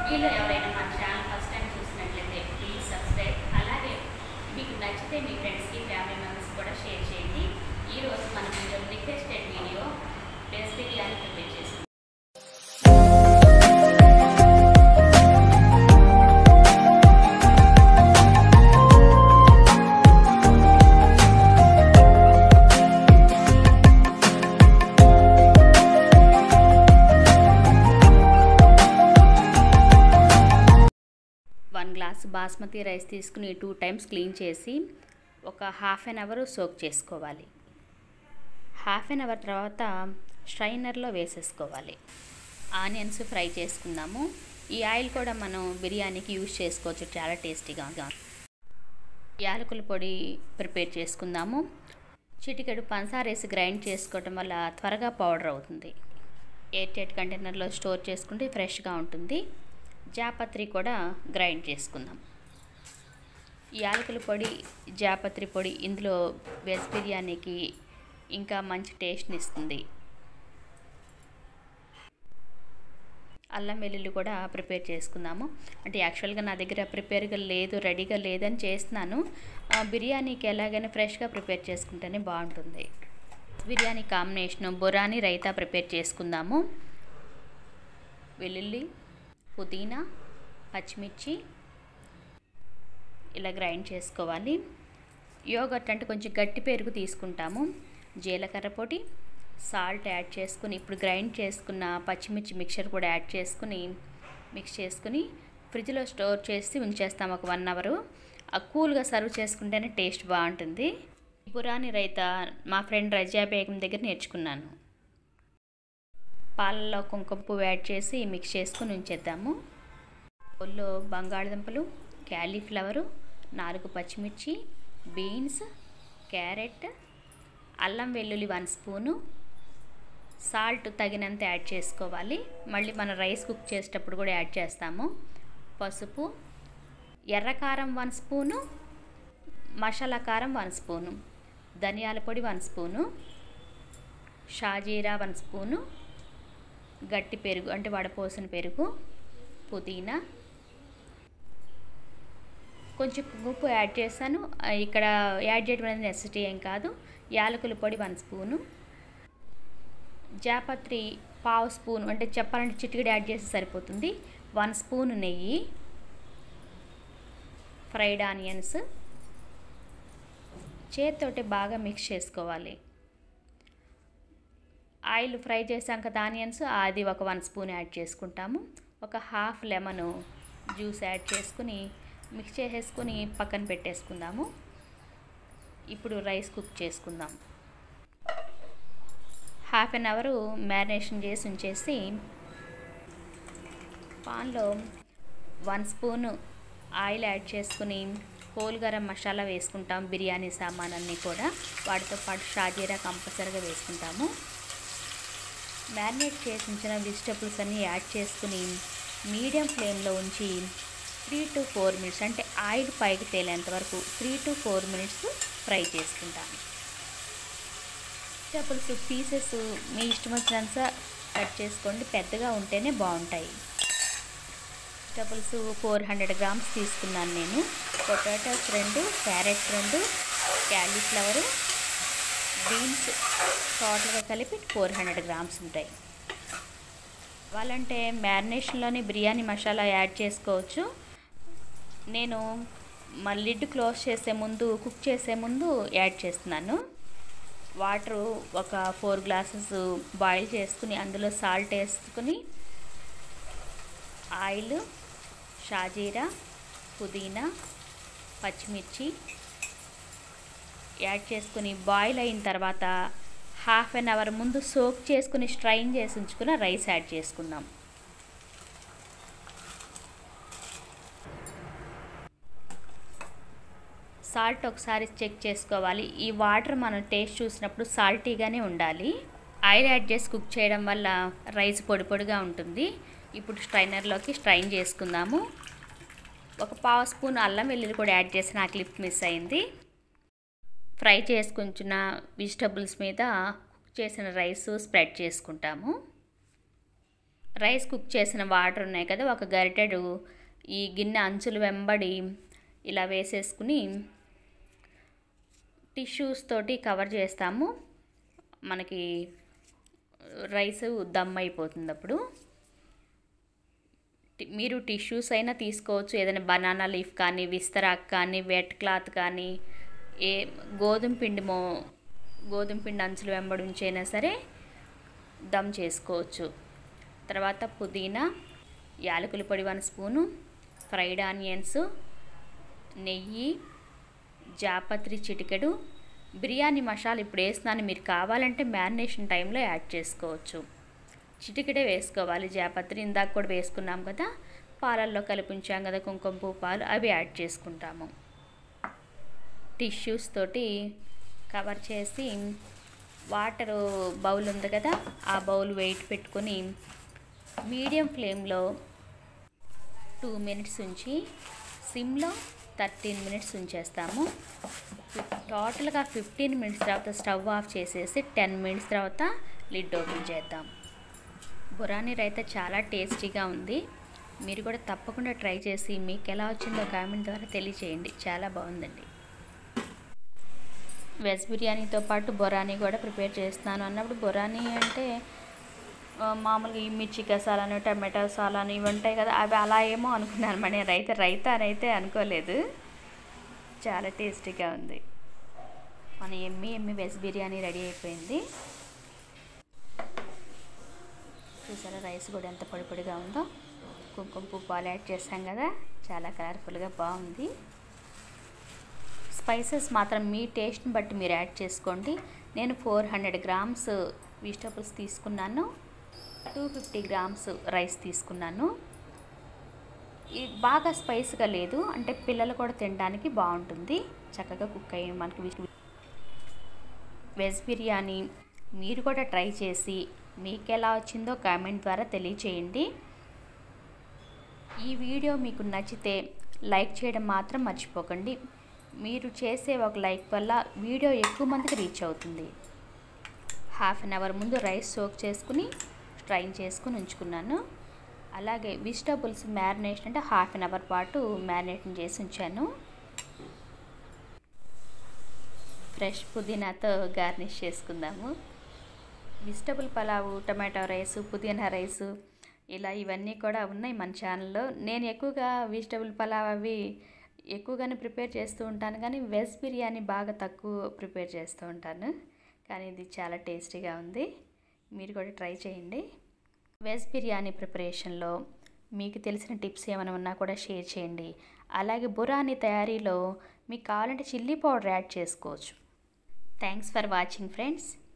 మీలో ఎవరైనా మన ఛానల్ ఫస్ట్ టైం చూసినట్లయితే ప్లీజ్ సబ్స్క్రైబ్ అలాగే మీకు నచ్చితే మీ ఫ్రెండ్స్కి ఫ్యామిలీ మెంబర్స్ కూడా షేర్ చేయండి ఈరోజు మన video requested video veg biryani prepare చేస్తాం వన్ గ్లాస్ బాస్మతి రైస్ తీసుకుని టూ టైమ్స్ క్లీన్ చేసి ఒక హాఫ్ అన్ అవర్ సోక్ చేసుకోవాలి హాఫ్ అన్ అవర్ తర్వాత స్ట్రైనర్లో వేసేసుకోవాలి ఆనియన్స్ ఫ్రై చేసుకుందాము ఈ ఆయిల్ కూడా మనం బిర్యానీకి యూజ్ చేసుకోవచ్చు చాలా టేస్టీగా యాలకుల పొడి ప్రిపేర్ చేసుకుందాము చిటికెడు పంచదార వేసి గ్రైండ్ చేసుకోవటం వల్ల త్వరగా పౌడర్ అవుతుంది ఎయిట్ ఎయిట్ కంటైనర్లో స్టోర్ చేసుకుంటే ఫ్రెష్గా ఉంటుంది జాపత్రి కూడా గ్రైండ్ చేసుకుందాం యాలకుల పొడి జాపత్రి పొడి ఇందులో వెజ్ బిర్యానీకి ఇంకా మంచి టేస్ట్ని ఇస్తుంది అల్లం వెల్లుల్లి కూడా ప్రిపేర్ చేసుకుందాము అంటే యాక్చువల్గా నా దగ్గర ప్రిపేర్గా లేదు రెడీగా లేదని చేస్తున్నాను బిర్యానీకి ఎలాగైనా ఫ్రెష్గా ప్రిపేర్ చేసుకుంటేనే బాగుంటుంది బిర్యానీ కాంబినేషన్ బొరానీ రైతా ప్రిపేర్ చేసుకుందాము వెల్లుల్లి పుదీనా పచ్చిమిర్చి ఇలా గ్రైండ్ చేసుకోవాలి యోగట్ అంటే కొంచెం గట్టి పెరుగు తీసుకుంటాము జీలకర్ర పొడి సాల్ట్ యాడ్ చేసుకుని ఇప్పుడు గ్రైండ్ చేసుకున్న పచ్చిమిర్చి మిక్చర్ కూడా యాడ్ చేసుకుని మిక్స్ చేసుకుని ఫ్రిడ్జ్లో స్టోర్ చేసి ఉంచేస్తాం ఒక వన్ అవరు కూల్గా సర్వ్ చేసుకుంటేనే టేస్ట్ బాగుంటుంది పురాణి రైతా మా ఫ్రెండ్ రజా బేగం దగ్గర నేర్చుకున్నాను పాలల్లో కుంకుమ పువ్వు యాడ్ చేసి మిక్స్ చేసుకుని ఉంచేద్దాము బౌల్లో బంగాళదుంపలు క్యాలీఫ్లవరు నాలుగు పచ్చిమిర్చి బీన్స్ క్యారెట్ అల్లం వెల్లుల్లి వన్ స్పూను సాల్ట్ తగినంత యాడ్ చేసుకోవాలి మళ్ళీ మనం రైస్ కుక్ చేసేటప్పుడు కూడా యాడ్ చేస్తాము పసుపు ఎర్రకారం వన్ స్పూను మసాలా కారం వన్ స్పూను ధనియాల పొడి వన్ స్పూను షాజీరా వన్ స్పూను గట్టి పెరుగు అంటే వడపోసిన పెరుగు పుదీనా కొంచెం ఉప్పు యాడ్ చేశాను ఇక్కడ యాడ్ చేయడం అనేది నెసెసిటీ ఏం కాదు యాలకుల పొడి వన్ స్పూను జాపత్రి పావు స్పూన్ అంటే చెప్పాలంటే చిటికెడు యాడ్ చేస్తే సరిపోతుంది వన్ స్పూన్ నెయ్యి ఫ్రైడ్ ఆనియన్స్ చేతితోటి బాగా మిక్స్ చేసుకోవాలి ఆయిల్ ఫ్రై చేసాం కదా ఆనియన్స్ అది ఒక వన్ స్పూన్ యాడ్ చేసుకుంటాము ఒక హాఫ్ లెమన్ జ్యూస్ యాడ్ చేసుకుని మిక్స్ చేసేసుకుని పక్కన పెట్టేసుకుందాము ఇప్పుడు రైస్ కుక్ చేసుకుందాం హాఫ్ అన్ అవరు మ్యారినేషన్ చేసి ఉంచేసి పాన్లో వన్ స్పూన్ ఆయిల్ యాడ్ చేసుకుని హోల్ గరం మసాలా వేసుకుంటాం బిర్యానీ సామాన్ అన్నీ కూడా వాటితో పాటు షాజీరా కంపల్సరీగా వేసుకుంటాము మ్యారినేట్ చేసి ఉంచిన వెజిటబుల్స్ అన్నీ యాడ్ చేసుకుని మీడియం ఫ్లేమ్లో ఉంచి త్రీ టు ఫోర్ మినిట్స్ అంటే ఆయిల్ పైకి తేలేంత వరకు three to four minutes fry చేసుకుంటాను వెజిటబుల్స్ పీసెస్ మీ ఇష్టం వచ్చినంత కట్ చేసుకోండి పెద్దగా ఉంటేనే బాగుంటాయి వెజిటబుల్స్ ఫోర్ హండ్రెడ్ గ్రామ్స్ తీసుకున్నాను నేను పొటాటోస్ రెండు క్యారెట్ రెండు క్యాలీఫ్లవరు బీన్స్ టోటల్గా కలిపి ఫోర్ హండ్రెడ్ గ్రామ్స్ ఉంటాయి వాళ్ళంటే మ్యారినేషన్లోనే బిర్యానీ మసాలా యాడ్ చేసుకోవచ్చు నేను మా లిడ్ క్లోజ్ చేసే ముందు కుక్ చేసే ముందు యాడ్ చేస్తున్నాను వాటర్ ఒక ఫోర్ గ్లాసెస్ బాయిల్ చేసుకుని అందులో సాల్ట్ వేసుకుని ఆయిల్ షాజీరా పుదీనా పచ్చిమిర్చి యాడ్ చేసుకుని బాయిల్ అయిన తర్వాత హాఫ్ అన్ అవర్ ముందు సోక్ చేసుకుని స్ట్రైన్ చేసి ఉంచుకున్న రైస్ యాడ్ చేసుకుందాం సాల్ట్ ఒకసారి చెక్ చేసుకోవాలి ఈ వాటర్ మనం టేస్ట్ చూసినప్పుడు సాల్టీగానే ఉండాలి ఆయిల్ యాడ్ చేసి కుక్ చేయడం వల్ల రైస్ పొడి పొడిగా ఉంటుంది ఇప్పుడు స్ట్రైనర్లోకి స్ట్రైన్ చేసుకుందాము ఒక పావు స్పూన్ అల్లం వెల్లుల్లి కూడా యాడ్ చేసి నా క్లిప్ మిస్ అయింది ఫ్రై చేసుకుంటున్న వెజిటబుల్స్ మీద కుక్ చేసిన రైస్ స్ప్రెడ్ చేసుకుంటాము రైస్ కుక్ చేసిన వాటర్ ఉన్నాయి కదా ఒక గరిటెడు ఈ గిన్నె అంచులు వెంబడి ఇలా వేసేసుకుని టిష్యూస్ తోటి కవర్ చేస్తాము మనకి రైస్ దమ్ అయిపోతుంది అప్పుడు మీరు టిష్యూస్ అయినా తీసుకోవచ్చు ఏదైనా బనానా లీఫ్ కానీ విస్తరాక్ కానీ వెట్ క్లాత్ కానీ ఏ గోధుమ పిండి మో గోధుమ పిండి అంచులు వెంబడి ఉంచైనా సరే దమ్ చేసుకోవచ్చు తర్వాత పుదీనా యాలకుల పొడి వన్ స్పూను ఫ్రైడ్ ఆనియన్స్ నెయ్యి జాపత్రి చిటికెడు బిర్యానీ మసాలా ఇప్పుడు వేస్తున్నాను మీరు కావాలంటే మ్యారినేషన్ టైంలో యాడ్ చేసుకోవచ్చు చిటికెడే వేసుకోవాలి జాపత్రి ఇందాక కూడా వేసుకున్నాం కదా పాలల్లో కలిపి ఉంచాం కదా కుంకుమ పువ్వు పాలు అవి యాడ్ చేసుకుంటాము టిష్యూస్ తోటి కవర్ చేసి వాటర్ బౌల్ ఉంది కదా ఆ బౌల్ వెయిట్ పెట్టుకొని మీడియం ఫ్లేమ్లో టూ మినిట్స్ ఉంచి సిమ్లో థర్టీన్ మినిట్స్ ఉంచేస్తాము టోటల్గా ఫిఫ్టీన్ మినిట్స్ తర్వాత స్టవ్ ఆఫ్ చేసేసి టెన్ మినిట్స్ తర్వాత లిడ్ ఓపెన్ చేద్దాం బురానీ రైతా చాలా టేస్టీగా ఉంది మీరు కూడా తప్పకుండా ట్రై చేసి మీకు ఎలా వచ్చిందో కామెంట్ ద్వారా తెలియచేయండి చాలా బాగుందండి వెజ్ బిర్యానీతో పాటు బొరానీ కూడా ప్రిపేర్ చేస్తున్నాను అన్నప్పుడు బొరానీ అంటే మామూలుగా ఈ మిర్చి కసాలని టమాటో సాలని ఇవి ఉంటాయి కదా అవి అలా ఏమో అనుకున్నాను మరి నేను రైతా రైతా అని అయితే అనుకోలేదు చాలా టేస్టీగా ఉంది మన ఎమ్మి ఎమ్మి వెజ్ బిర్యానీ రెడీ అయిపోయింది చూసారా రైస్ కూడా ఎంత పొడి పొడిగా ఉందో కుంకుమ పువ్వు పాలు యాడ్ చేసాం కదా చాలా కలర్ఫుల్గా బాగుంది స్పైసెస్ మాత్రం మీ టేస్ట్ని బట్టి మీరు యాడ్ చేసుకోండి నేను ఫోర్ హండ్రెడ్ గ్రామ్స్ వెజిటబుల్స్ తీసుకున్నాను టూ ఫిఫ్టీ గ్రామ్స్ రైస్ తీసుకున్నాను ఇది బాగా స్పైస్గా లేదు అంటే పిల్లలు కూడా తినడానికి బాగుంటుంది చక్కగా కుక్ అయ్యి మనకి వెజ్ బిర్యానీ మీరు కూడా ట్రై చేసి మీకు ఎలా వచ్చిందో కామెంట్ ద్వారా తెలియచేయండి ఈ వీడియో మీకు నచ్చితే లైక్ చేయడం మాత్రం మర్చిపోకండి మీరు చేసే ఒక లైక్ వల్ల వీడియో ఎక్కువ మందికి రీచ్ అవుతుంది హాఫ్ అన్ అవర్ ముందు రైస్ సోక్ చేసుకుని స్ట్రైన్ చేసుకుని ఉంచుకున్నాను అలాగే వెజిటబుల్స్ మ్యారినేషన్ అంటే హాఫ్ అన్ అవర్ పాటు మ్యారినేషన్ చేసి ఉంచాను ఫ్రెష్ పుదీనాతో గార్నిష్ చేసుకుందాము వెజిటబుల్ పలావు టమాటో రైస్ పుదీనా రైసు ఇలా ఇవన్నీ కూడా ఉన్నాయి మన ఛానల్లో నేను ఎక్కువగా వెజిటబుల్ పలావ్ అవి ఎక్కువగానే ప్రిపేర్ చేస్తూ ఉంటాను కానీ వెజ్ బిర్యానీ బాగా తక్కువ ప్రిపేర్ చేస్తూ ఉంటాను కానీ ఇది చాలా టేస్టీగా ఉంది మీరు కూడా ట్రై చేయండి వెజ్ బిర్యానీ ప్రిపరేషన్లో మీకు తెలిసిన టిప్స్ ఏమైనా ఉన్నా కూడా షేర్ చేయండి అలాగే బురానీ తయారీలో మీకు కావాలంటే చిల్లీ పౌడర్ యాడ్ చేసుకోవచ్చు థ్యాంక్స్ ఫర్ వాచింగ్ ఫ్రెండ్స్